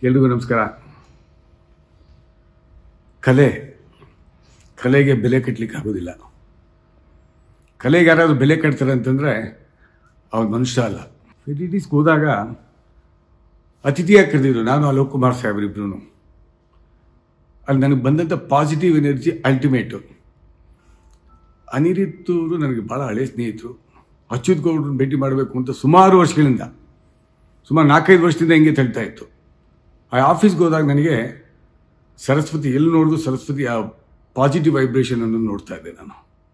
ಎಲ್ರಿಗೂ ನಮಸ್ಕಾರ ಕಲೆ ಕಲೆಗೆ ಬೆಲೆ ಕಟ್ಟಲಿಕ್ಕೆ ಆಗೋದಿಲ್ಲ ಕಲೆಗೆ ಯಾರಾದರೂ ಬೆಲೆ ಕಟ್ತಾರೆ ಅಂತಂದರೆ ಅವ್ರು ಮನುಷ್ಯ ಅಲ್ಲ ಫೆಸಿಲಿಟೀಸ್ಗೆ ಹೋದಾಗ ಅತಿಥಿಯಾಗಿ ಕರೆದಿದ್ರು ನಾನು ಅಲೋಕ್ ಕುಮಾರ್ ಸಾಹೇಬ್ರಿಬ್ರು ಅಲ್ಲಿ ನನಗೆ ಬಂದಂಥ ಪಾಸಿಟಿವ್ ಎನರ್ಜಿ ಅಲ್ಟಿಮೇಟು ಅನಿರಿತ್ತೂರು ನನಗೆ ಭಾಳ ಹಳೆ ಸ್ನೇಹಿತರು ಅಚ್ಯುತ್ ಗೌಡ್ರನ್ನ ಭೇಟಿ ಮಾಡಬೇಕು ಅಂತ ಸುಮಾರು ವರ್ಷಗಳಿಂದ ಸುಮಾರು ನಾಲ್ಕೈದು ವರ್ಷದಿಂದ ಹಿಂಗೆ ತಳ್ತಾ ಇತ್ತು ಆ ಆಫೀಸ್ಗೆ ಹೋದಾಗ ನನಗೆ ಸರಸ್ವತಿ ಎಲ್ಲಿ ನೋಡಿದ್ರು ಸರಸ್ವತಿ ಆ ಪಾಸಿಟಿವ್ ವೈಬ್ರೇಷನ್ ಅನ್ನು ನೋಡ್ತಾ ಇದ್ದೆ ನಾನು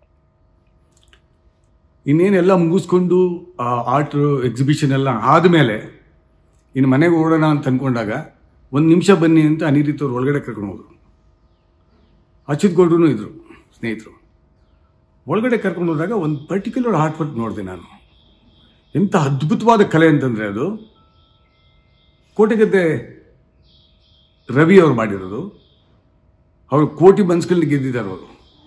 ಇನ್ನೇನೆಲ್ಲ ಮುಗಿಸ್ಕೊಂಡು ಆ ಆರ್ಟ್ ಎಕ್ಸಿಬಿಷನ್ ಎಲ್ಲ ಆದಮೇಲೆ ಇನ್ನು ಮನೆಗೆ ಓಡೋಣ ಅಂತ ಅಂದ್ಕೊಂಡಾಗ ಒಂದು ನಿಮಿಷ ಬನ್ನಿ ಅಂತ ಅನಿರೀತ್ ಅವ್ರು ಒಳಗಡೆ ಕರ್ಕೊಂಡು ಹೋದ್ರು ಅಚ್ಯುತ್ ಗೌಡ್ರು ಇದ್ರು ಸ್ನೇಹಿತರು ಒಳಗಡೆ ಕರ್ಕೊಂಡು ಹೋದಾಗ ಒಂದು ಪರ್ಟಿಕ್ಯುಲರ್ ಆರ್ಟ್ ವರ್ಕ್ ನೋಡಿದೆ ನಾನು ಎಂಥ ಅದ್ಭುತವಾದ ಕಲೆ ಅಂತಂದರೆ ಅದು ಕೋಟೆಗದ್ದೆ ರವಿ ಅವ್ರು ಮಾಡಿರೋದು ಅವರು ಕೋಟಿ ಮನ್ಸ್ಗಳನ್ನ ಗೆದ್ದಿದ್ದಾರೆ ಅವರು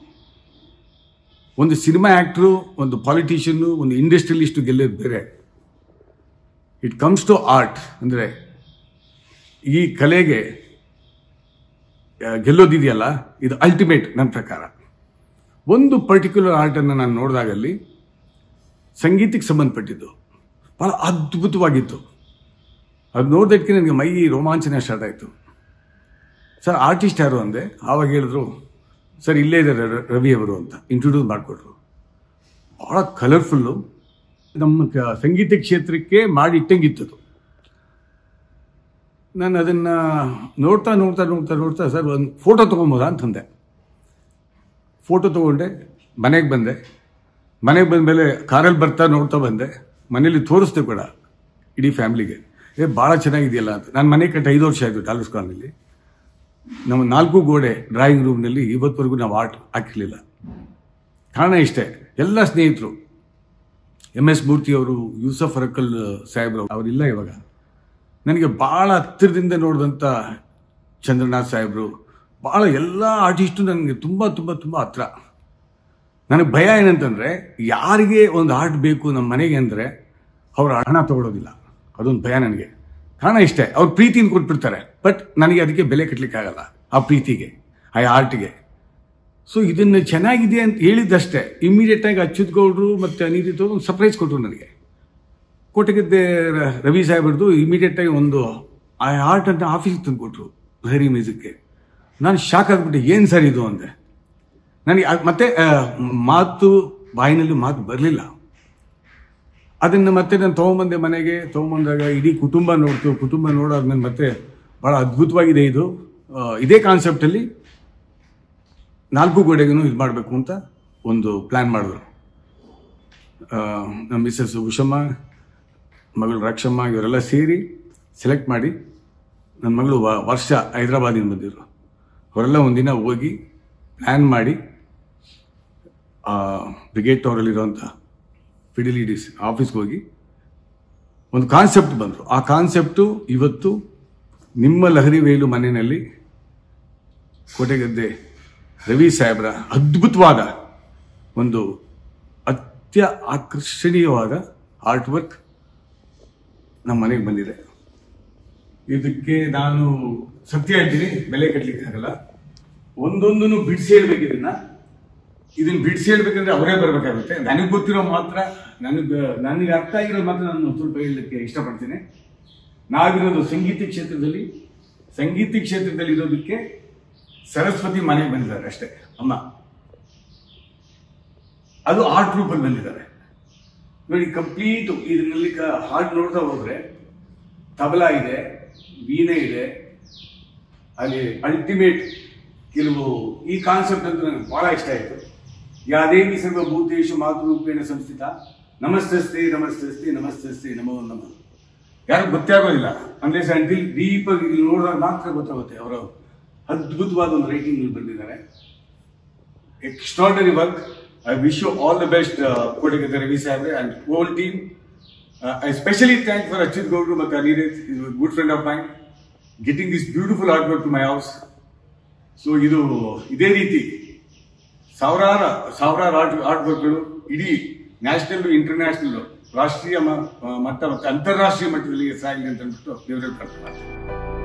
ಒಂದು ಸಿನಿಮಾ ಆ್ಯಕ್ಟ್ರು ಒಂದು ಪಾಲಿಟಿಷಿಯನ್ನು ಒಂದು ಇಂಡಸ್ಟ್ರಿಯಲಿಸ್ಟು ಗೆಲ್ಲೋದು ಬೇರೆ ಇಟ್ ಕಮ್ಸ್ ಟು ಆರ್ಟ್ ಅಂದರೆ ಈ ಕಲೆಗೆ ಆ, ಗೆಲ್ಲೋದಿದೆಯಲ್ಲ ಇದು ಅಲ್ಟಿಮೇಟ್ ನನ್ನ ಪ್ರಕಾರ ಒಂದು ಪರ್ಟಿಕ್ಯುಲರ್ ಆರ್ಟನ್ನು ನಾನು ನೋಡಿದಾಗಲ್ಲಿ ಸಂಗೀತಕ್ಕೆ ಸಂಬಂಧಪಟ್ಟಿದ್ದು ಭಾಳ ಅದ್ಭುತವಾಗಿತ್ತು ಅದು ನೋಡಿದಕ್ಕೆ ನನಗೆ ಮೈ ರೋಮಾಂಚನ ಸ್ಟಾರ್ಟ್ ಆಯಿತು ಸರ್ ಆರ್ಟಿಸ್ಟ್ ಯಾರು ಅಂದೆ ಆವಾಗ ಹೇಳಿದ್ರು ಸರ್ ಇಲ್ಲೇ ಇದ್ದಾರೆ ರ- ರವಿ ಅವರು ಅಂತ ಇಂಟ್ರೊಡ್ಯೂಸ್ ಮಾಡಿಕೊಟ್ರು ಭಾಳ ಕಲರ್ಫುಲ್ಲು ನಮ್ಮ ಕ- ಸಂಗೀತ ಕ್ಷೇತ್ರಕ್ಕೆ ಮಾಡಿ ಇಟ್ಟಂಗಿತ್ತದು ನಾನು ಅದನ್ನು ನೋಡ್ತಾ ನೋಡ್ತಾ ನೋಡ್ತಾ ನೋಡ್ತಾ ಸರ್ ಒಂದು ಫೋಟೋ ತೊಗೊಬೋದಾ ಅಂತಂದೆ ಫೋಟೋ ತೊಗೊಂಡೆ ಮನೆಗೆ ಬಂದೆ ಮನೆಗೆ ಬಂದಮೇಲೆ ಕಾರಲ್ಲಿ ಬರ್ತಾ ನೋಡ್ತಾ ಬಂದೆ ಮನೇಲಿ ತೋರಿಸ್ದೆ ಕೂಡ ಇಡೀ ಫ್ಯಾಮ್ಲಿಗೆ ಏ ಭಾಳ ಚೆನ್ನಾಗಿದೆಯಲ್ಲ ಅಂತ ನಾನು ಮನೆ ಕಟ್ಟ ಐದು ವರ್ಷ ಆಯಿತು ಡಾಲರ್ಸ್ ಕಾಲೋನಿಲಿ ನಮ್ಮ ನಾಲ್ಕು ಗೋಡೆ ಡ್ರಾಯಿಂಗ್ ರೂಮ್ನಲ್ಲಿ ಇವತ್ತವರೆಗೂ ನಾವು ಆರ್ಟ್ ಹಾಕಿರಲಿಲ್ಲ ಕಾರಣ ಇಷ್ಟೇ ಎಲ್ಲ ಸ್ನೇಹಿತರು ಎಮ್ ಎಸ್ ಮೂರ್ತಿಯವರು ಯೂಸಫ್ ಅರಕಲ್ ಸಾಹೇಬ್ರು ಅವರಿಲ್ಲ ಇವಾಗ ನನಗೆ ಭಾಳ ಹತ್ತಿರದಿಂದ ನೋಡಿದಂಥ ಚಂದ್ರನಾಥ್ ಸಾಹೇಬರು ಭಾಳ ಎಲ್ಲ ಆರ್ಟಿಸ್ಟು ನನಗೆ ತುಂಬ ತುಂಬ ತುಂಬ ಹತ್ರ ನನಗೆ ಭಯ ಏನಂತಂದರೆ ಯಾರಿಗೆ ಒಂದು ಆರ್ಟ್ ಬೇಕು ನಮ್ಮ ಮನೆಗೆ ಅಂದರೆ ಅವ್ರು ಹಣ ತಗೊಳ್ಳೋದಿಲ್ಲ ಅದೊಂದು ಭಯ ನನಗೆ ಕಾರಣ ಇಷ್ಟೇ ಅವ್ರು ಪ್ರೀತಿನ ಕೊಟ್ಬಿಡ್ತಾರೆ ಬಟ್ ನನಗೆ ಅದಕ್ಕೆ ಬೆಲೆ ಕಟ್ಟಲಿಕ್ಕೆ ಆಗಲ್ಲ ಆ ಪ್ರೀತಿಗೆ ಆ ಆರ್ಟ್ಗೆ ಸೊ ಇದನ್ನು ಚೆನ್ನಾಗಿದೆ ಅಂತ ಹೇಳಿದ್ದಷ್ಟೇ ಇಮಿಡಿಯೇಟಾಗಿ ಅಚ್ಯುತ್ ಗೌಡ್ರು ಮತ್ತು ಅನಿರಿತ್ ಅವರು ಒಂದು ಸರ್ಪ್ರೈಸ್ ಕೊಟ್ಟರು ನನಗೆ ಕೋಟೆಗದ್ದೆ ರ- ರವಿ ಸಾಹೇಬ್ರದ್ದು ಇಮಿಡಿಯೇಟಾಗಿ ಒಂದು ಆ ಆರ್ಟನ್ನು ಆಫೀಸಿಗೆ ತಂದು ಕೊಟ್ಟರು ಲಹರಿ ಮ್ಯೂಸಿಕ್ಗೆ ನಾನು ಶಾಕ್ ಆಗಿಬಿಟ್ಟೆ ಏನು ಸರ್ ಇದು ಅಂದೆ ನನಗೆ ಅದ್- ಮತ್ತೆ ಆ, ಮಾತು ಬಾಯಿನಲ್ಲಿ ಮಾತು ಬರಲಿಲ್ಲ ಅದನ್ನು ಮತ್ತೆ ನಾನು ತೊಗೊಂಬಂದೆ ಮನೆಗೆ ತೊಗೊಂಬಂದಾಗ ಇಡೀ ಕುಟುಂಬ ನೋಡ್ತು ಕುಟುಂಬ ನೋಡಾದ್ಮೇಲೆ ಮತ್ತೆ ಭಾಳ ಅದ್ಭುತವಾಗಿದೆ ಇದು ಆ, ಇದೇ ಕಾನ್ಸೆಪ್ಟಲ್ಲಿ ನಾಲ್ಕು ಗೋಡೆಗೂ ಇದು ಮಾಡಬೇಕು ಅಂತ ಒಂದು ಪ್ಲ್ಯಾನ್ ಮಾಡಿದ್ರು ಆ, ನಮ್ಮ ಮಿಸ್ಸಸ್ ಉಷಮ್ಮ ಮಗಳು ರಕ್ಷಮ್ಮ ಇವರೆಲ್ಲ ಸೇರಿ ಸೆಲೆಕ್ಟ್ ಮಾಡಿ ನನ್ನ ಮಗಳು ವ- ವರ್ಷ ಹೈದ್ರಾಬಾದಿಂದ ಬಂದಿದ್ರು ಅವರೆಲ್ಲ ಒಂದಿನ ಹೋಗಿ ಪ್ಲ್ಯಾನ್ ಮಾಡಿ ಬ್ರಿಗೇಡ್ ಟವರಲ್ಲಿರುವಂಥ ಫಿಡಿಲಿಟೀಸ್ ಆಫೀಸ್ಗೆ ಹೋಗಿ ಒಂದು ಕಾನ್ಸೆಪ್ಟ್ ಬಂದರು ಆ ಕಾನ್ಸೆಪ್ಟು ಇವತ್ತು ನಿಮ್ಮ ಲಹರಿ ವೇಲು ಮನೆಯಲ್ಲಿ ಕೋಟೆಗದ್ದೆ ರವಿ ಸಾಹೇಬ್ರ ಅದ್ಭುತವಾದ ಒಂದು ಅತ್ಯ ಆಕರ್ಷಣೀಯವಾದ ಆರ್ಟ್ ವರ್ಕ್ ನಮ್ಮ ಮನೆಗೆ ಬಂದಿದೆ ಇದಕ್ಕೆ ನಾನು ಸತ್ಯ ಹೇಳ್ತೀನಿ ಬೆಲೆ ಕಟ್ಟಲಿಕ್ಕೆ ಆಗಲ್ಲ ಒಂದೊಂದನ್ನು ಬಿಡಿಸಿ ಹೇಳ್ಬೇಕು ಇದನ್ನ ಇದನ್ನ ಬಿಡಿಸಿ ಹೇಳ್ಬೇಕಂದ್ರೆ ಅವರೇ ಬರಬೇಕಾಗುತ್ತೆ ನನಗೆ ಗೊತ್ತಿರೋ ಮಾತ್ರ ನನಗೆ ನನಗೆ ಅರ್ಥ ಆಗಿರೋ ಮಾತ್ರ ನಾನು ಸ್ವಲ್ಪ ಹೇಳಲಿಕ್ಕೆ ಇಷ್ಟಪಡ್ತೀನಿ ನಾವಿರೋದು ಸಂಗೀತ ಕ್ಷೇತ್ರದಲ್ಲಿ ಸಂಗೀತ ಕ್ಷೇತ್ರದಲ್ಲಿ ಇರೋದಕ್ಕೆ ಸರಸ್ವತಿ ಮನೆಗೆ ಬಂದಿದ್ದಾರೆ ಅಷ್ಟೇ ಅಮ್ಮ ಅದು ಆರ್ಟ್ ರೂಪಲ್ಲಿ ಬಂದಿದ್ದಾರೆ ನೋಡಿ ಕಂಪ್ಲೀಟ್ ಇದರಲ್ಲಿ ಹಾಡು ನೋಡ್ತಾ ಹೋದ್ರೆ ತಬಲಾ ಇದೆ ವೀಣೆ ಇದೆ ಅಲ್ಲಿ ಅಲ್ಟಿಮೇಟ್ ಕೆಲವು ಈ ಕಾನ್ಸೆಪ್ಟ್ ಅಂತೂ ನನಗೆ ಬಹಳ ಇಷ್ಟ ಆಯಿತು ಯಾದೇವಿ ಸರ್ವಭೂತೇಶು ಮಾತೃರೂಪೇಣ ಸಂಸ್ಥಿತ ನಮಸ್ತಸ್ತೆ ನಮಸ್ತಸ್ತೆ ನಮಸ್ತಸ್ತೆ ನಮೋ ನಮಃ ಯಾರು ಗೊತ್ತೇ ಆಗೋದಿಲ್ಲ ಅಂದ್ರೆ ಅಂಟಿಲ್ ಡೀಪ್ ಇಲ್ಲಿ ನೋಡಿದಾಗ ಮಾತ್ರ ಗೊತ್ತಾಗುತ್ತೆ ಅವರ ಅದ್ಭುತವಾದ ಒಂದು ರೈಟಿಂಗ್ ಬರೆದಿದ್ದಾರೆ extraordinary work. I wish you all the best, uh, Kodagata Ravi Sahabre and whole team. Uh, I especially thank for Achit Gauru ಮತ್ತು Anirudh is a good friend of mine, getting this beautiful artwork to my house. So ಇದು ಇದೇ ರೀತಿ ಸಾವಿರಾರು ಸಾವಿರಾರು art art ವರ್ಕ್ಗಳು ಇಡೀ national international ರಾಷ್ಟ್ರೀಯ ಮ- ಮಟ್ಟ ಮತ್ತು ಅಂತಾರಾಷ್ಟ್ರೀಯ ಮಟ್ಟದಲ್ಲಿ ಸಾಗಲಿ ಅಂತ ಅಂದ್ಬಿಟ್ಟು ದೇವರಲ್ಲಿ ಪ್ರಾರ್ಥನೆ ಮಾಡ್ತೀನಿ